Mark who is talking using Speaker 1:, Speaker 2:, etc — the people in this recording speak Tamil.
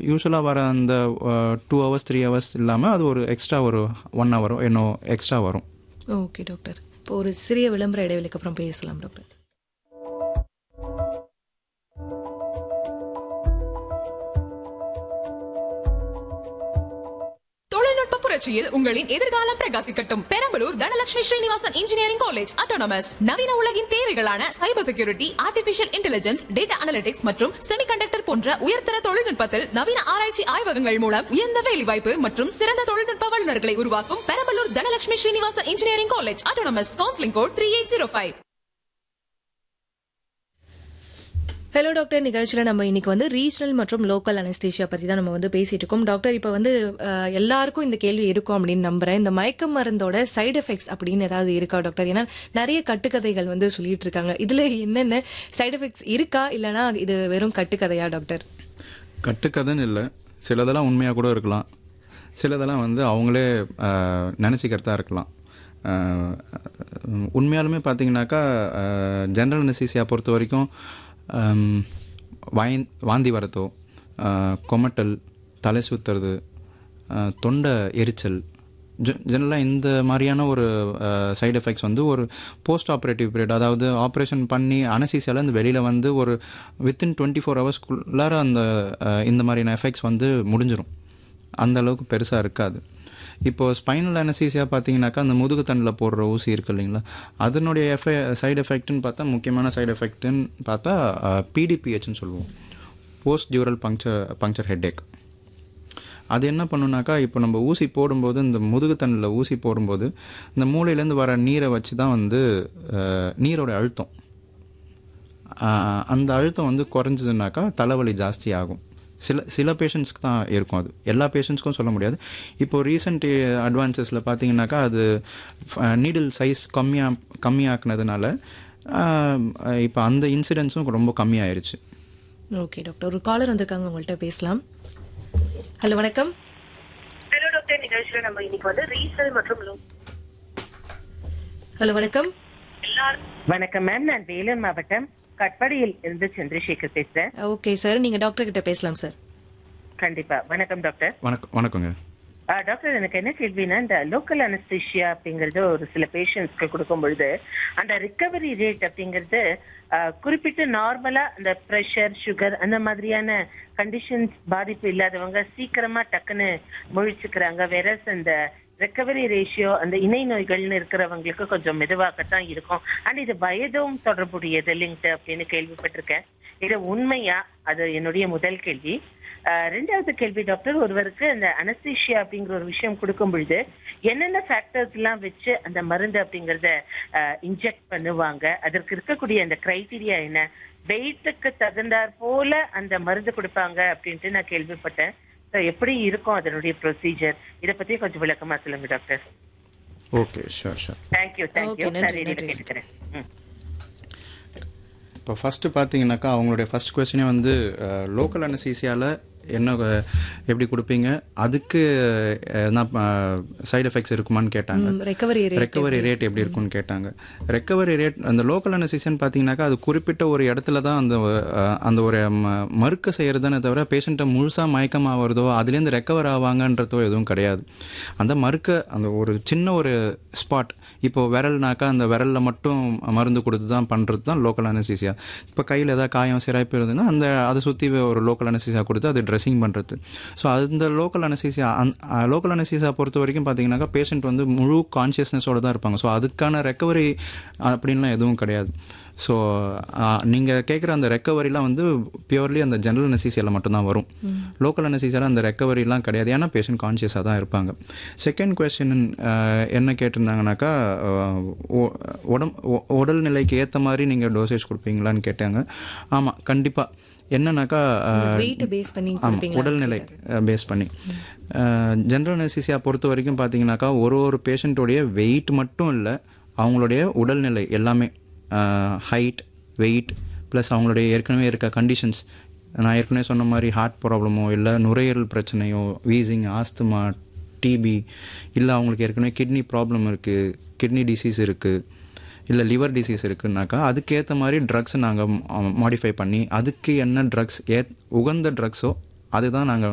Speaker 1: யூஸ்வலாக வர அந்த டூ ஹவர்ஸ் த்ரீ ஹவர்ஸ் இல்லாமல் அது ஒரு எக்ஸ்ட்ரா ஒரு ஒன் ஹவரோ இன்னும் எக்ஸ்ட்ரா வரும்
Speaker 2: ஓகே டாக்டர் இப்போ ஒரு சிறிய விளம்பர இடைவெளிக்கு அப்புறம் பேசலாம் டாக்டர்
Speaker 3: தொழில்நுட்ப புரட்சியில் உங்களின் எதிர்காலம் பிரகாசிக்கட்டும் Perambalur Dhanalakshmi Srinivasan engineering college autonomous நவீன உலகின் தேவைகளான cyber security artificial intelligence data analytics மற்றும் செமிகண்டக்டர் போன்ற உயர்தர தொழில்நுட்பத்தில் நவீன ஆராய்ச்சி ஆய்வகங்கள் மூலம் உயர்ந்த வேலைவாய்ப்பு மற்றும் சிறந்த தொழில்நுட்ப வல்லுநர்களை உருவாக்கும் Perambalur Dhanalakshmi Srinivasan engineering college autonomous counselling code three eight zero five
Speaker 2: hello doctor நிகழ்ச்சியில் நம்ம இன்னைக்கு வந்து ரீஜனல் மற்றும் லோக்கல் அனஸ்தேஷியா பற்றி தான் நம்ம வந்து பேசிட்டு இருக்கோம் டாக்டர் இப்போ வந்து அஹ், எல்லாருக்கும் இந்த கேள்வி இருக்கும் அப்படின்னு நம்புறேன் இந்த மயக்க மருந்தோட சைடு எஃபெக்ட்ஸ் அப்படின்னு ஏதாவது இருக்கா டாக்டர் ஏன்னா நிறைய கட்டுக்கதைகள் வந்து சொல்லிட்டு இருக்காங்க இதுல என்னென்ன சைடு எஃபெக்ட்ஸ் இருக்கா இல்லைனா இது வெறும் கட்டுக்கதையா டாக்டர்
Speaker 1: கட்டுக்கதைன்னு இல்லை சிலதெல்லாம் உண்மையாக கூட இருக்கலாம் சிலதெல்லாம் வந்து அவங்களே நினச்சிக்கிறதா இருக்கலாம் ஆஹ், உண்மையாலுமே பார்த்தீங்கன்னாக்கா ஜென்ரல் நெசிசியா பொறுத்த வரைக்கும் ஆம், வாய் வாந்தி வரதோ ஆஹ், கொமட்டல் தலை சுற்றுறது தொண்டை எரிச்சல் ஜெனரலாக இந்த மாதிரியான ஒரு சைடு எஃபெக்ட்ஸ் வந்து ஒரு போஸ்ட் ஆப்ரேட்டிவ் பீரியட் அதாவது ஆப்ரேஷன் பண்ணி அனசிசியால் இந்த வெளியில் வந்து ஒரு வித்தின் டுவெண்ட்டி ஃபோர் ஹவர்ஸ்க்குள்ளார அந்த அஹ், இந்த மாதிரியான எஃபெக்ட்ஸ் வந்து முடிஞ்சிடும் அந்த அளவுக்கு பெருசாக இருக்காது இப்போ ஸ்பைனல் அனசீசியா பார்த்தீங்கன்னாக்கா அந்த முதுகு தண்டில் போடுற ஊசி இருக்கு இல்லைங்களா அதனுடைய எஃபெ சைடு எஃபெக்ட்னு பார்த்தா முக்கியமான சைடு எஃபெக்ட்னு பார்த்தா பிடிபிஹெச்னு சொல்லுவோம் post dural puncture puncture headache அது என்ன பண்ணுனாக்கா இப்போ நம்ம ஊசி போடும்போது இந்த முதுகுத்தண்டில் ஊசி போடும்போது இந்த மூளையிலேருந்து வர நீரை வச்சு தான் வந்து அஹ், நீரோட அழுத்தம் அஹ், அந்த அழுத்தம் வந்து குறைஞ்சதுனாக்கா தலைவலி ஜாஸ்தி ஆகும் சில சில பேஷண்ட்ஸ்க்கு தான் இருக்கும் அது எல்லா பேஷண்ட்ஸ்க்கும் சொல்ல முடியாது இப்போ ரீசெண்ட் அட்வான்சஸில் பார்த்தீங்கன்னாக்கா அது நீடில் சைஸ் கம்மியாக கம்மியாக்குனதுனால இப்போ அந்த இன்சிடென்ட்ஸும் ரொம்ப கம்மியாயிருச்சு
Speaker 2: ஓகே டாக்டர் ஒரு காலர் வந்திருக்காங்க உங்கள்கிட்ட பேசலாம் ஹலோ வணக்கம்
Speaker 4: ஹலோ டாக்டர் நிகழ்ச்சியில நம்ம இன்னைக்கு வந்து ரீசல் மற்றும் லோ
Speaker 2: ஹலோ வணக்கம்
Speaker 4: எல்லாரும் வணக்கம் மேம் நான் வேலூர் மாவட்டம் கட்படியில் இருந்து சந்திரசேகர் பேசுறேன்
Speaker 2: ஓகே சார் நீங்க டாக்டர் கிட்ட பேசலாம் சார்
Speaker 4: கண்டிப்பா வணக்கம் டாக்டர்
Speaker 1: வணக்கம் வணக்கங்க
Speaker 4: ஆ, டாக்டர் எனக்கு என்ன கேள்வினா இந்த லோக்கல் அனஸ்தீஷியா அப்படிங்கறது ஒரு சில பேஷண்ட்ஸ்க்கு கொடுக்கும் பொழுது அந்த ரிகவரி ரேட் அப்படிங்கிறது ஆ, குறிப்பிட்டு நார்மலா அந்த ப்ரெஷர் சுகர் அந்த மாதிரியான கண்டிஷன்ஸ் பாதிப்பு இல்லாதவங்க சீக்கிரமா டக்குன்னு முழிச்சுக்கிறாங்க வேற அந்த ரெக்கவரி ரேஷியோ அந்த இணை நோய்கள்னு இருக்கிறவங்களுக்கு கொஞ்சம் மெதுவாகத்தான் இருக்கும் அண்ட் இது வயதும் தொடர்புடையது லிங்க்டு அப்படின்னு கேள்விப்பட்டிருக்கேன் இது உண்மையா அது என்னுடைய முதல் கேள்வி ஆஹ் ரெண்டாவது கேள்வி டாக்டர் ஒருவருக்கு அந்த அனஸ்தீஷியா அப்படிங்கிற ஒரு விஷயம் கொடுக்கும் பொழுது என்னென்ன ஃபேக்டர்ஸ் எல்லாம் வச்சு அந்த மருந்து அப்படிங்கறத இன்ஜெக்ட் பண்ணுவாங்க அதற்கு இருக்கக்கூடிய அந்த கிரைட்டீரியா என்ன வெயிட்டுக்கு தகுந்தாற் போல அந்த மருந்து கொடுப்பாங்க அப்படின்ட்டு நான் கேள்விப்பட்டேன் So, எப்படி இருக்கும் அதனுடைய ப்ரொசீஜர் இத பத்தி கொஞ்சம் விளக்கமா சொல்லுங்க doctor
Speaker 1: okay sure sure
Speaker 4: thank you thank you
Speaker 2: Okay, நன்றி,
Speaker 4: சரி
Speaker 2: நன்றி.
Speaker 4: கேட்டுக்கிறேன் ம்.
Speaker 1: இப்போ ஃபஸ்ட்டு பார்த்தீங்கன்னாக்கா அவங்களுடைய ஃபர்ஸ்ட் கொஸ்டினே வந்து லோக்கல் அனசீசியாவில் என்ன அஹ், எப்படி கொடுப்பீங்க அதுக்கு என்ன சைடு எஃபெக்ட்ஸ் இருக்குமான்னு கேட்டாங்க
Speaker 2: ரெக்கவரி ரேட்
Speaker 1: ரெக்கவரி ரேட் எப்படி இருக்கும்னு கேட்டாங்க ரெக்கவரி ரேட் அந்த லோக்கல் அனசிஷன் பார்த்தீங்கன்னாக்கா அது குறிப்பிட்ட ஒரு இடத்துல தான் அந்த அஹ், அந்த ஒரு ம- மறுக்க செய்கிறதானே தவிர பேஷண்ட்டை முழுசாக மயக்கம் ஆகிறதோ அதுலேருந்து ரெக்கவர் ஆவாங்கன்றதோ எதுவும் கிடையாது அந்த மறுக்க அந்த ஒரு சின்ன ஒரு ஸ்பாட் இப்போ விரல்னாக்கா அந்த விரலில் மட்டும் மருந்து கொடுத்து தான் பண்ணுறது தான் லோக்கல் அனசிசியா இப்போ கையில் ஏதாவது காயம் சிராய்ப்பு இருந்ததுன்னா அந்த அதை சுற்றி ஒரு லோக்கல் அனசிசியா கொடுத்து அது ட்ரெஸ்ஸிங் பண்ணுறது ஸோ அந்த local anaesthesia and local anaesthesia பொறுத்த வரைக்கும் பார்த்தீங்கன்னாக்கா பேஷண்ட் வந்து முழு கான்ஷியஸ்னஸோட தான் இருப்பாங்க ஸோ அதுக்கான ரெக்கவரி அப்படின்லாம் எதுவும் கிடையாது ஸோ நீங்கள் கேட்குற அந்த ரெக்கவரிலாம் வந்து பியூர்லி அந்த ஜென்ரல் அனசிசியாவில் மட்டும்தான் வரும் லோக்கல் அனசிசியாவில் அந்த ரெக்கவரிலாம் கிடையாது ஏன்னா பேஷண்ட் கான்ஷியஸாக தான் இருப்பாங்க செகண்ட் கொஸ்டின் என்ன கேட்டிருந்தாங்கனாக்கா அஹ், ஒ- உடம் ஒ- உடல்நிலைக்கு ஏற்ற மாதிரி நீங்கள் டோசேஜ் கொடுப்பீங்களான்னு கேட்டாங்க ஆமாம் கண்டிப்பாக என்னன்னாக்கா அஹ்,
Speaker 2: வெயிட் பேஸ் பண்ணி
Speaker 1: ஆமாம்
Speaker 2: கொடுப்பீங்களா
Speaker 1: உடல்நிலை பேஸ் பண்ணி ஜென்ரல் அனசிசியா பொறுத்த வரைக்கும் பார்த்தீங்கன்னாக்கா ஒரு ஒரு பேஷண்ட்டோடைய வெயிட் மட்டும் இல்லை அவங்களுடைய உடல்நிலை எல்லாமே ஹைட் வெயிட் ப்ளஸ் அவங்களுடைய ஏற்கனவே இருக்க கண்டிஷன்ஸ் நான் ஏற்கனவே சொன்ன மாதிரி ஹார்ட் ப்ராப்ளமோ இல்லை நுரையீரல் பிரச்சனையோ வீசிங் ஆஸ்துமா டிபி இல்லை அவங்களுக்கு ஏற்கனவே கிட்னி ப்ராப்ளம் இருக்குது கிட்னி டிசீஸ் இருக்குது இல்லை லிவர் டிசீஸ் இருக்குன்னாக்கா அதுக்கேற்ற மாதிரி ட்ரக்ஸ் நாங்கள் மாடிஃபை பண்ணி அதுக்கு என்ன ட்ரக்ஸ் ஏ உகந்த ட்ரக்ஸோ அதுதான் நாங்கள்